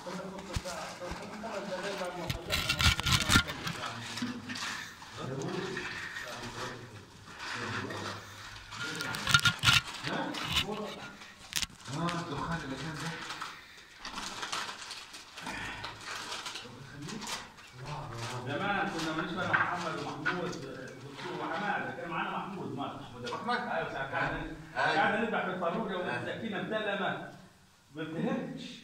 اه الدخان اللي كان ده زمان كنا بنسمع محمد ومحمود دكتور وحماده كان معانا محمود ما محمود أحمد؟ ايوه ساعة كان أيوة. كان نذبح في الفاروقه والسكينه مسلمه ما بتهمش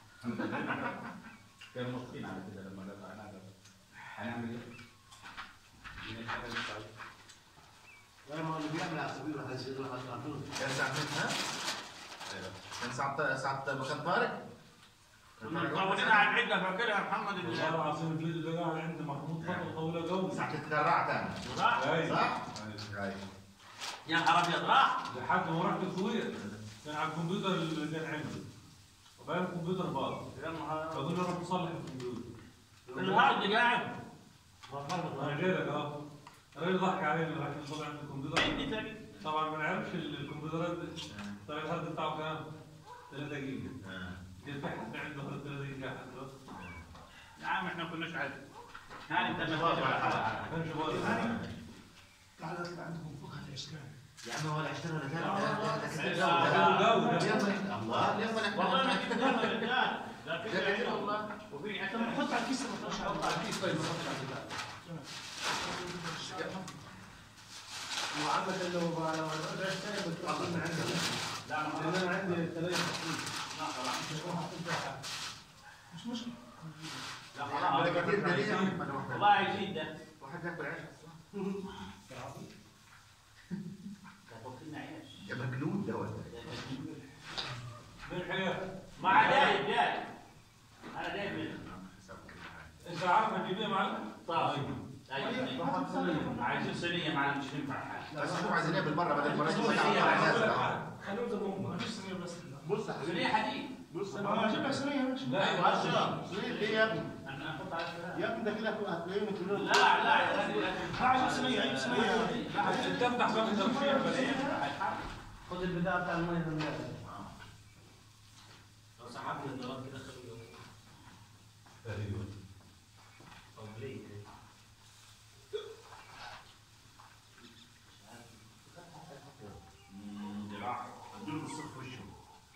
كانوا مبسوطين على كده لما دفعناها هنعمل ايه؟ من الحاجة اللي بتاعتنا. لما اللي بيعمل عصافير راح يصير راح يطلعون كان ساعة مين ها؟ كان ساعة ساعة مكان طارق؟ كنا متعودين على العده فاكرها محمد والله اللي العظيم الفيديو ده قاعد عند محمود فتره طويله قوي ساعة التكرعت انا راح اي صح؟ اي يا نهار ابيض راح لحد ما رحت الكويت كان على الكمبيوتر اللي كان عندي وبعدين الكمبيوتر باظ يا نهار فقلنا نروح نصلح الكمبيوتر الهارد قاعد انا جاي لك اه الراجل ضحك علينا راح نصلح عند الكمبيوتر عندي تاني طبعا ما نعرفش الكمبيوترات دي. طلع الهارد بتاعه كام؟ 3 جيجا جيت بحث عنده 3 جيجا حد يا عم احنا ما كناش عارف هاني انت ما ما كانش باظ تعال اطلع عندكم فوق الاشكال يا عم هو لا اشترى ولا كان الله ليه ما والله ما نحكي كنت كده رجال لا في لا كده عندهم. والله وفي طب حتى حط على الكيس ما تحطش على حط على الكيس طيب ما تحطش على الكتاب وعامة لو لو رجعت تاني بتروح من عندنا لا ما لان انا عندي ثلاثة لا خلاص مش مشكلة لا ولا خلاص كتير دليل يا عم، أنا واحد- والله يزيد ده واحد ياكل عيش كان عيش يا مجنون ده ولا من الحياه مع دايب دايب انا دايب منه انت عارف هتجيب ايه معلم؟ طيب ايوه عايزين صينيه معلم مش هينفع حاجه بس شوف عايزين ايه بالمره بدل ما نجي على الناس ده. خلوه زي ما هو ما فيش صينية بس بص صينيه حديد بص انا هجيب لك صينية ماشي لا ايوه اشرب صينية ايه يا ابني؟ انا احط على الفراخ يا ابني ده كده هتلاقيهم كلهم لا لا يا غالي لا عجيب صينية عجيب صينية انت افتح باب الترشيح بس خد البتاع بتاع المية ده منها. لو سحبت الضرب كده خليه تقريبا طب ليه؟ ذراع اديله بالصف في وشه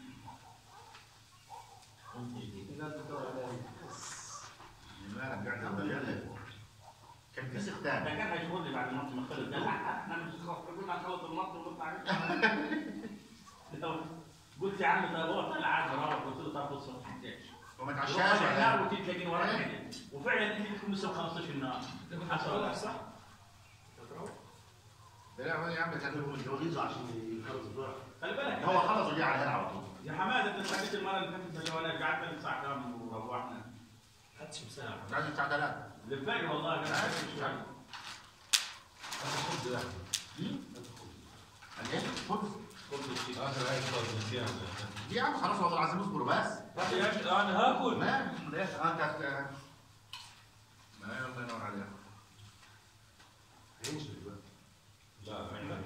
مالك قاعد المليان كان في ست ده تاني كان هيشغل لي بعد الماتش ما خلص ده لا احنا مش قلنا نخلص الماتش ونطلع عليه. قلت يا عم ده روح طلع عادي روح قلت له طب بص ما تحتاجش وما روح تعشاش النار ولا وتيجي تلاقيني وراك هنا وفعلا انت بتكون لسه 15 النار حصل ولا لا؟ صح؟ لا يا عم كان كانوا متجوزين عشان يخلص بسرعة خلي بالك هو خلص وجه على هنا على طول يا حماده انت ساعدت المره اللي فاتت وانا قعدت ثلاث ساعات كامل وروحنا هاتش مساعد لازم تعدلات للفجر والله كان عارف مش عارف. ايه خبز خبز الشيء. دي يا عم خلاص والله العظيم اصبروا بس انا هاكل ما ليش انت هت- ما الله ينور عليك هينشف دلوقتي لا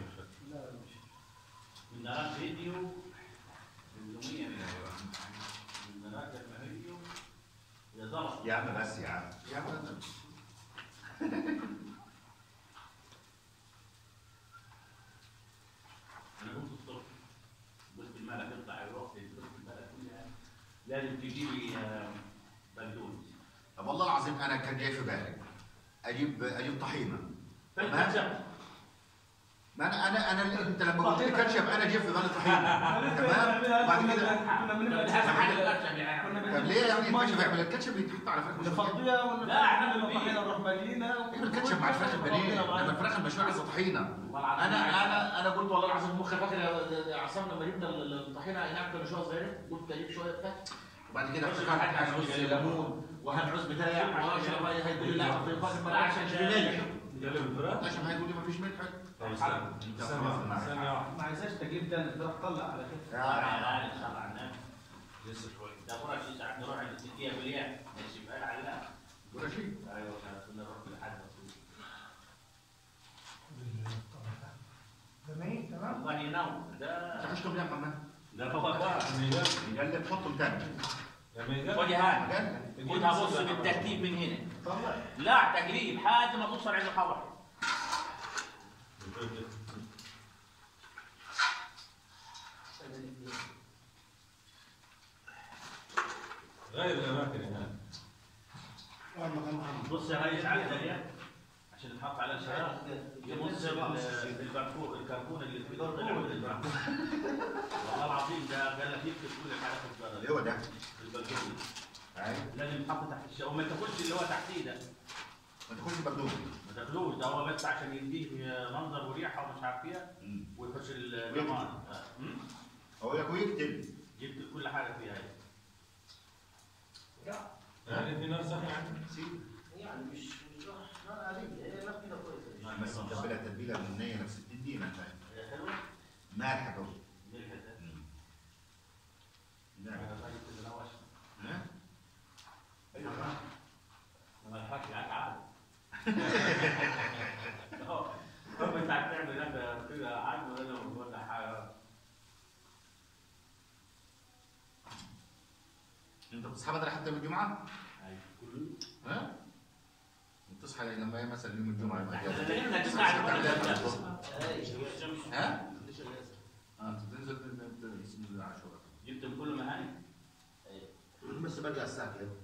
من نراك فيديو باليومية من نراك فيديو يا ضرب يا عم بس يا عم يا عم أنت- انا قمت الصبح قلت الملك يطلع يروح قلت الملك كلها لازم تجيب لي آه، بقدونس طب والله العظيم انا كان جاي في بالي اجيب اجيب طحينه فانت ما- كسبت ما انا انا انا انت لما قلت لي كاتشب انا جاي في بالي طحينه تمام بعد كده كنا بنبعد هذا حاجه كنا الكاتشب يا عم. طب ليه يعني الكاتشب يعمل الكاتشب يتحط على فراخ مشوية؟ نفضيها ولا لا، احنا بنبيع. طحينة نروح مالينها ايه الكاتشب مع الفراخ البانيه لما الفراخ المشويه عايزه طحينه والله العظيم انا انا انا قلت والله العظيم مخي فاكر يا- يا عصام لما جبنا الطحينه اي نعم كنا شويه صغيرين قلت اجيب شويه بتاع وبعد كده بس افتكرت هنعوز ليمون وهنعوز بتاع واشرب اي هيقول لي لا في فاكر ما عشان ملح نقلب الفراخ الكاتشب هيقول لي مفيش ملح طب استنى ثانية واحدة ثانية واحدة ما عايزاش تجيب ده تروح طلع على كده لا لا لا صلى على النبي لسه شوية ده فرش ساعات نروح عند الستية بالياء ماشي بقى على لا ولا شيء ايوه كنا نروح لحد رسول جميل تمام والله ينام ده تحشتم يا محمد ده هو بقى نقلب حطهم تاني يعني ما خذ يقدر هذا خذها بص بالترتيب من هنا طلع لا تقريب لحد ما توصل عند الحواء غير الاماكن هناك بص يا ريس على الدنيا عشان تحط على الشارع يبص بال- بالباركور الكربون اللي في ضرب العود الباركور والله العظيم ده قال لك يكتب كل حاجه في اللي البلد هو ده الباركور هاي لازم يتحط تحت الشارع وما تاكلش اللي هو تحتيه ده ما تاكلش بردود ما تاكلوش ده هو بس عشان يديه منظر وريحه ومش عارف ايه ويخش الجمال هو لك ويكتب جبت كل حاجه فيها هي. يعني في ناس يعني يعني مش مش راح نار عادية هي لا كده كويسة بس متبلة تتبيلة منية نفس الدين انت هي حلوه مالحة قوي ملح ده نعم أنا طيب تتناوش. ها؟ ايوه ما الحكي معاك عادي اه هم انت هتعمل هذا كده عادي ولا ولا حاجه انت بتصحى بدري حتى يوم الجمعة؟ أيوة. كله ها؟ بتصحى لما هي مثلا يوم الجمعة يوم احنا الأجازة. بدأنا تصحى نسمع ستة الوقت بالليل. ده. ها؟ ليش الأسف؟ اه انت تنزل بسم الله عاشوراء جبت كل مهاني بس برجع الساعة كده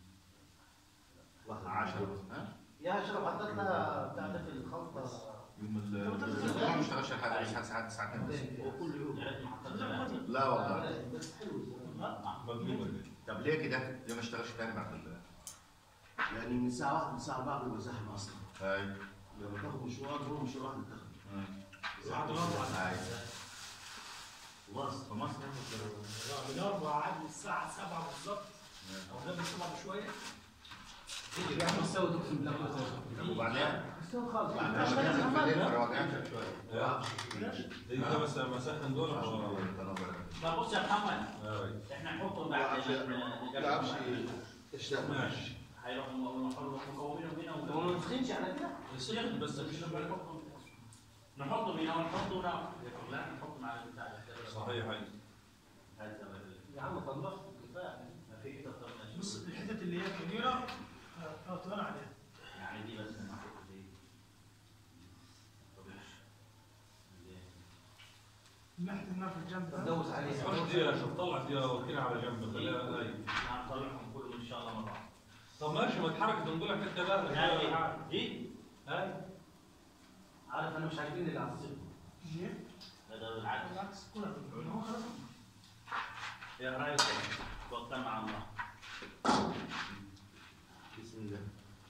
واحد 10 ها؟ يا شرف حطيت لها بتاع ده في الخلطة يوم الجمعة ما اشتغلش لحد لسه ساعات ساعتين بس هو كل يوم يا ريت ما حطيتش لا والله بس حلو مظلومه طب ليه كده؟ ليه ما اشتغلش تاني بعد ال يعني من الساعة 1 للساعة 4 بيبقى زحمة أصلا هاي لما تاخد مشوار هو مشوار واحد تاخد هاي وسط في مصر من أربعة عاد الساعة سبعة بالظبط أو قبل سبعة بشوية يجي قاعد مستوي تقسم بالله وبعدين مستوى خالص لما تنزل في الليل روقان شوية دقيقه بس لما اسخن دول طب بص يا محمد آه. احنا نحطهم بعد لا تلعبش اشتغل ماشي هيروحوا نحط مكونينهم هنا هو ما وكمان تسخنش على كده الصيغ بس مش نحطهم نحطهم هنا ونحطهم هنا لا نحطهم على البتاع ده. صحيح هاي هذا بدل- يا عم خلصت كفاية ما في كده طب ماشي. بص الحتت اللي هي كبيرة أطلع عليها يعني دي بس نحط دي طب ماشي. ناحية النار في الجنب ده. دوس عليه خش دي شوف طلع دي وكيل على جنب خليها هاي هنطلعهم كلهم ان شاء الله مع بعض طب ماشي ما تحرك تنقل لك انت بقى هذه دي هاي عارف انا مش عاجبني اللي على الصفر دي. هذا بالعكس بالعكس كلها هو خلاص يا رايك توكل مع الله بسم الله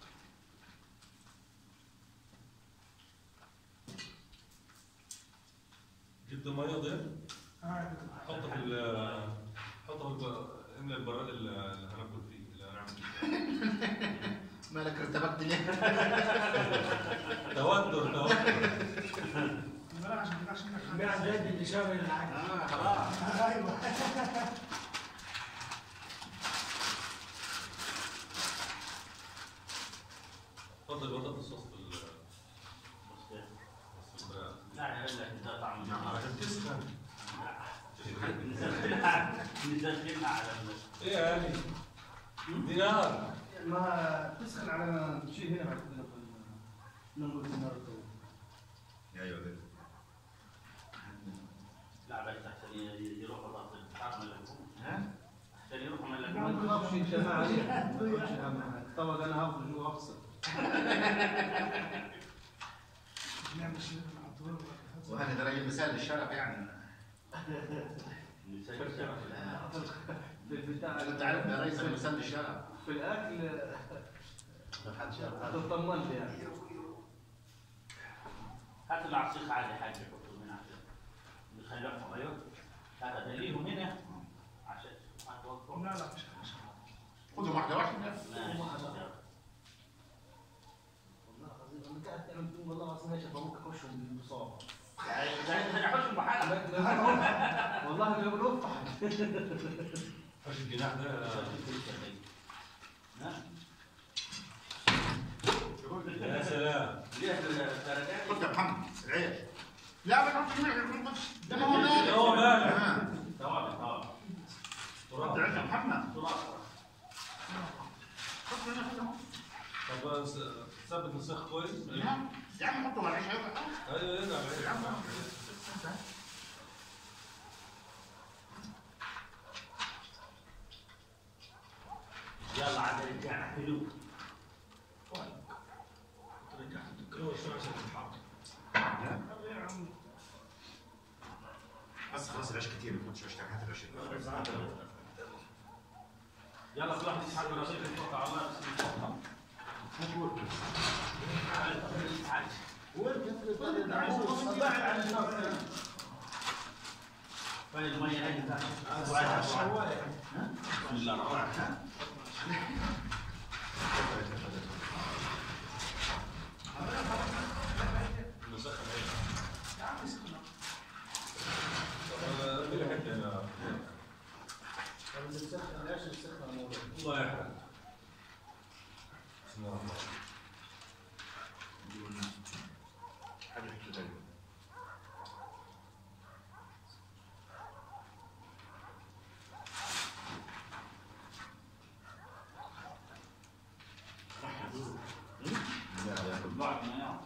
جبت الميه ضيف آه. حطه في ال حطه في ال- املى البراد اللي اللي هناكل فيه اللي هنعمل فيه مالك ارتبكت ليه؟ توتر توتر البلاغ عشان كده عشان البيع زاد اللي شامل العجل اه خلاص ايوه حط البطاطس الصوص في ال- بس كده. في البراد. لا يا الا انت طعم عشان تسخن نزلها نزلها على ال- ايه يا علي دينار ما تسخن على ما تشيل هنا بعد كده في ال- ننقل في النار الطويل. ايوه كده لا بس احسن ي- يروحوا ضغط الطعم اللحوم ها؟ احسن يروحوا من ما اللحوم تخافش الجماعة عليها ما تخافش أهم حاجة. طبعا انا هاخد جوا افصل نعمل شيء على الطويل وهذا ده راجل مثال للشرف يعني نسيت الشرف. في البتاع انت عارف ده رئيس مثال للشرف في الاكل هتطمن لي يعني هات العصير عادي حاجه يحطوا من عشان نخليهم ايوه هذا دليلهم هنا عشان هتوقفوا لا لا مش مش خذوا واحده واحده ماشي والله العظيم انا قاعد تعمل فيهم والله العظيم ماشي ممكن اخشهم بالمصاب نحوشهم بحالهم والله لو بنوفح حش الجناح ده يا سلام ليه الدرجات خذ يا محمد العيش لا ما تحطش ملح ده ما هو مالح هو مالح. آه. توابل توابل خذ العيش يا محمد تراث طب س- ثبت السيخ كويس لا يا عم حطه على العيش هيبقى ايوه يرجع يا عم بعيد. يلا عاد رجعنا حلو بس خلاص العيش كتير ما تحطش عيش تاني هات العيش يلا كل واحد يسحب من رصيد يتوقع على الله فين المية هاي بسم الله الرحمن الرحيم طب في حته هنا اللي مسخن العيش مسخن الموضوع الله يحرق بسم الله الرحمن الرحيم حاجه حته تانية بعد ما يعرف.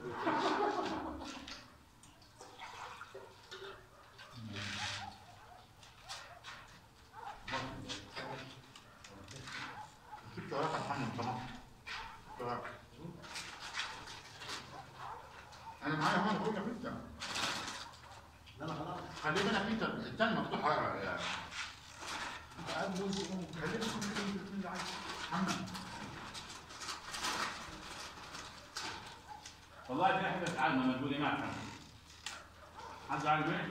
جبت ورقه محمد طبعا ورقة. انا معايا هون بقول لك انت لا لا خلاص خلي بالك انت الثاني مفتوح يا يا عاد جزء منه خليك تكون في عايز محمد والله في حاجة تعلم لما تقولي ما أفهم حد عارف ايه؟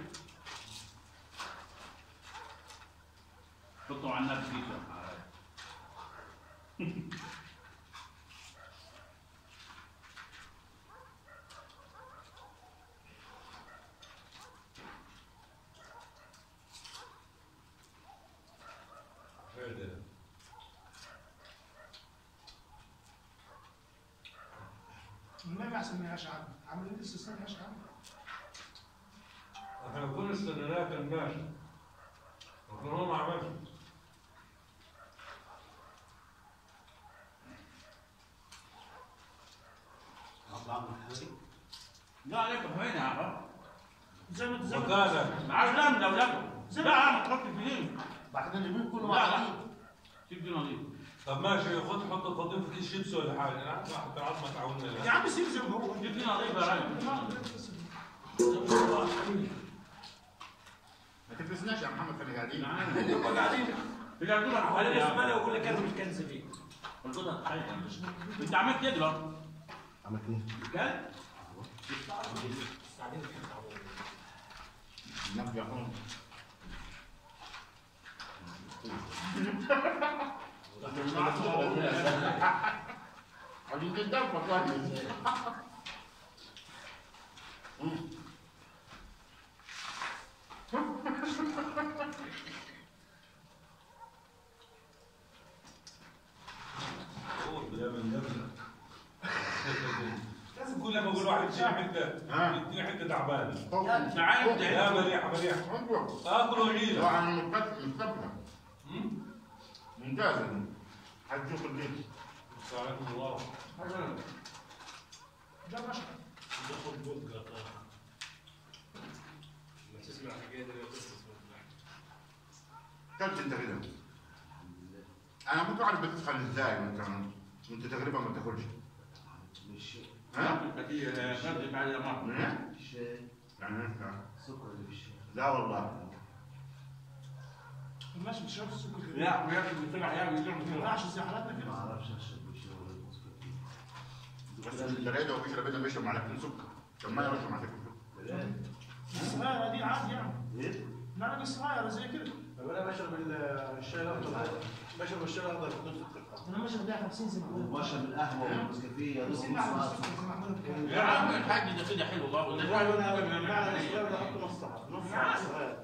حطوا على الناس كيسة هيدا. ما احسن من عيش عام عامل لسه استنى عيش عام احنا كل استنيناه كان ماشي لكن هو ما عملش لا عليكم وين يا عم؟ زي ما زي ما وكان عجلان لو لكم لا عم تحط الفيلم بعدين اليمين كله لا مع لا بعض شوف دي نظيف طب ماشي خد حط الفضيل في كيس شيبسي ولا حاجه انا عارف واحد العظمه تعاوننا يا لها عم سيب زي ما هو شوف دي نظيف يا راجل ما تلبسناش يا محمد خلينا قاعدين نبقى قاعدين بيقعدوا لك انا حوالي بالنسبه لي اقول لك انا الكنز فيه القطط حية انت عملت كده بقى عملت ايه؟ كان نبي يكون عايزين تدفع والله هو بيعمل نمله لازم كل ما اقول واحد يديني حته ها. يديني حته تعبانه تعال لا مليحه مليحه ايوه اكل وعيله طبعا مستقبل ممتاز هتشوف البيت عليكم الله جاب عشرة كلت انت كده انا كنت اعرف بتدخل ازاي وانت وانت تقريبا ما تاكلش مش ها؟ خدت بعد ما الشاي يعني انت السكر اللي في الشاي لا والله الناس بتشرب السكر كده لا وياكل بيطلع يعمل ما ينفعش زي حالاتنا ما كده اعرفش اشرب بالشاي ولا المسكر بس الشرايط هو بيشرب ايه بيشرب معلقتين سكر طب ما يشرب معلقتين سكر الصغيرة دي عادي يعني ايه؟ لا بس صغيرة زي كده طب انا بشرب الشاي الاخضر بشرب الشاي الاخضر بدون سكر انا ماشي بديها 50 زي ما هو بشرب القهوه والنسكافيه يا دوب 50 نص لحظة ساعه السكر زي ما عملنا كده. يا عم الحاج ده كده حلو والله والله انا مع الصغير ده احط نص ساعه نص ساعه صغير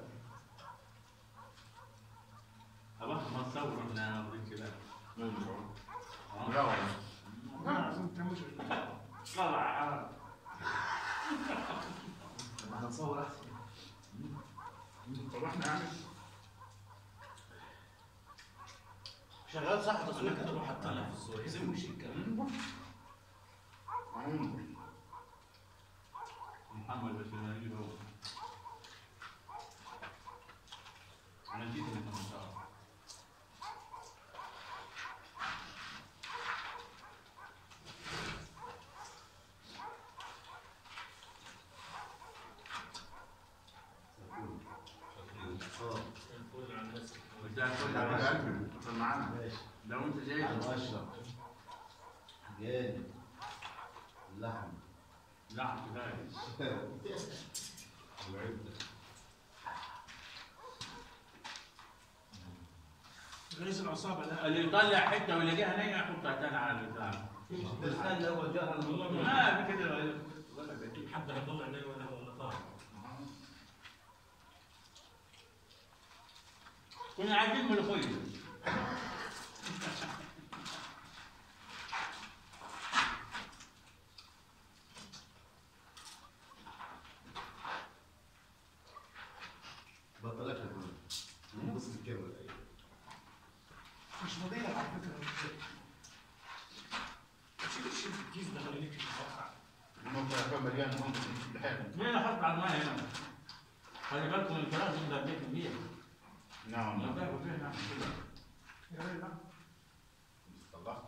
خلاص ما تصور احنا اوريك كده لا والله لا لازم تعملش طلع طب ما هنصور احسن طب احنا يعني شغال صح انا تصوير كده بروح اطلع في الصور زي مش الكلام محمد بس ما نجيب هو انا جيت من المنطقه كل على الناس وده كل حبيب حاجه قلبي اتفضل معانا ماشي لو انت جاي انا اشرب جامد اللحم لا كفايه رئيس العصابه ده اللي يطلع حته ويلاقيها نايمه يحطها تاني على البتاع استنى هو جهل الموضوع ما في كده حد هيطلع نايم ولا ولا طاهر كنا عايزين ملوخيه بطلت لك بص الكاميرا مش فضيلة على فكرة شيل الشيء في الكيس ده خليك في الواقع المنطقة كان مليان منطقة بحاله مين احط على الماء هنا خلي بالكم من الكلام ده بيت كبير نعم ما نعم تاكل فيه نعم كده يا ريت الله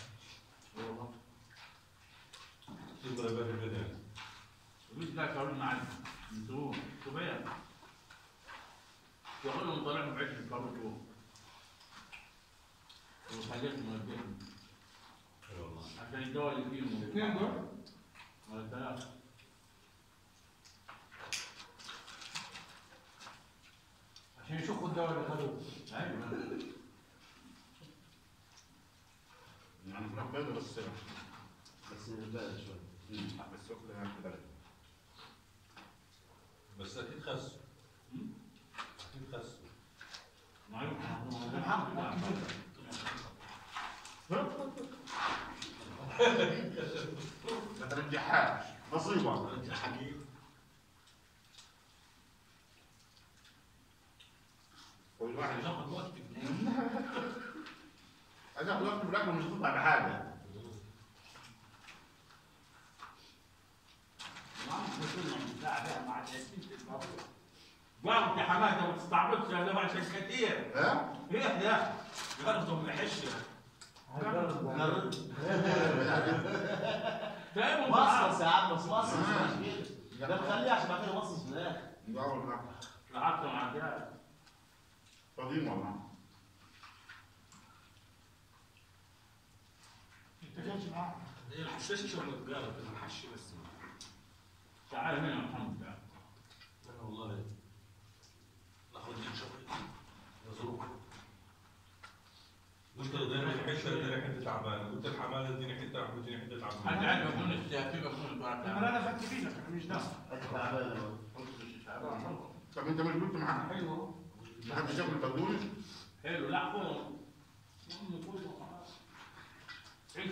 تقدر يبقى في البداية الويس ده كارون معلم انتوا كبير شغلهم طالعهم بعيش الكارون فوق وحاجات من البيت اي والله عشان الدواء اللي فيهم اثنين دول ولا ثلاثة عشان يشوفوا الدواء اللي خدوه ايوه يعني كنا بيضة بس بس بقى شويه بس وكل يعني كده بس اكيد خسوا اكيد خسوا ما ترجعهاش مصيبة والواحد ناخد وقت أنا خلصت بالأكل مش هتطلع بحاجة واو انت حماده ما تستعبطش يا جماعه عشان كتير ها؟ ايه ده؟ غلطوا ما يحش فاهم مصص يا عم بس مصص مش كده ده مخليه عشان بعد كده مصص في الاخر ندور معاك لحظه مع الجهاز فاضيين والله انت جايش معاه هي الحشاشه شغل الرجاله كده الحش بس تعال هنا يا محمد تعال. انا والله ناخد لي شغل مزروق قلت اديني حته اديني حته تعبان قلت الحماله اديني حته راح اديني حته حد تعبان عارف يكون السياسي بيكون انا انا خدت بيدك انا مش داخل انت تعبان اهو طب أنت مش قلت معانا حلو ما حدش ياكل البقدونس حلو لا خذ يا عم كله خلاص عيش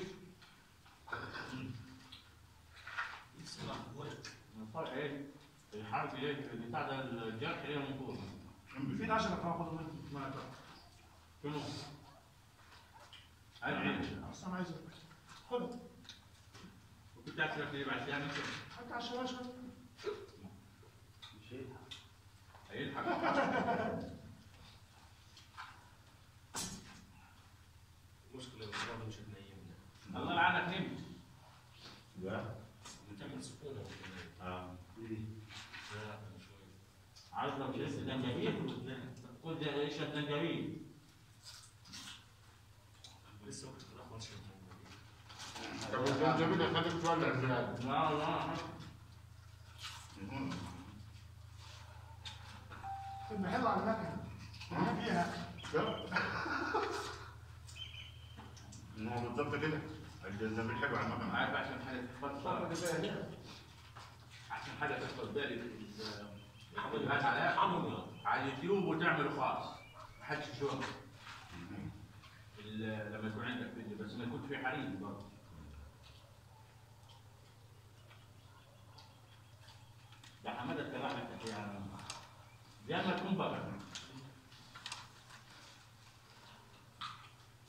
بسم الله ولد صار ايه الحرب ايه بتاع ده الجرح ايه من فوق في 10 تاخذ منك ما شنو؟ العيش اصلا عايز خذ وكنت اكلك ايه بعد كده حتى على الشباشب مش هيك هيلحق المشكله الرجال مش بنيمنا الله يلعنك نمت لا بتعمل سكونه اه لا شوي عارف لو شربت زنجبيل قلت اشرب زنجبيل لسه وقت في الاخر شيء طب الزنجبيل خليك شوية للبلاد لا لا المحل على المكنه ما فيها ما هو بالظبط كده الزنجبيل حلو على المكان عارف عشان حاجه تفكر عشان حاجه تاخد بالك الفيديوهات على على اليوتيوب وتعمله خاص ما حدش يشوفه ال- لما يكون عندك فيديو بس ما يكون في حريم برضه ده حماده كلامك يعني زي ما تكون بقى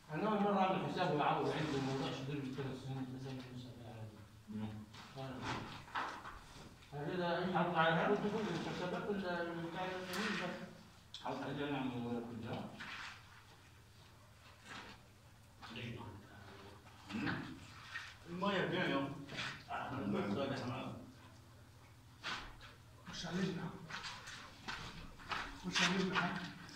انا اول مره اعمل حساب ويعوض عنده موضوع شديد ثلاث سنين مثلا هذا يحط على هذا تقول الحسابات ولا بتاع اليمين بس حط عليه نعمل ولا كل المية فين يوم؟ مش علينا مش علينا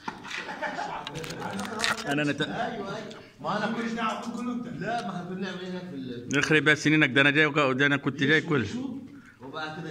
انا نت... ايوه ايوه ما انا كنت دعوه كله انت لا ما احنا كنا نعمل هناك في ال- يخرب بيت سنينك ده انا جاي وك- ده انا كنت جاي كل وبعد كده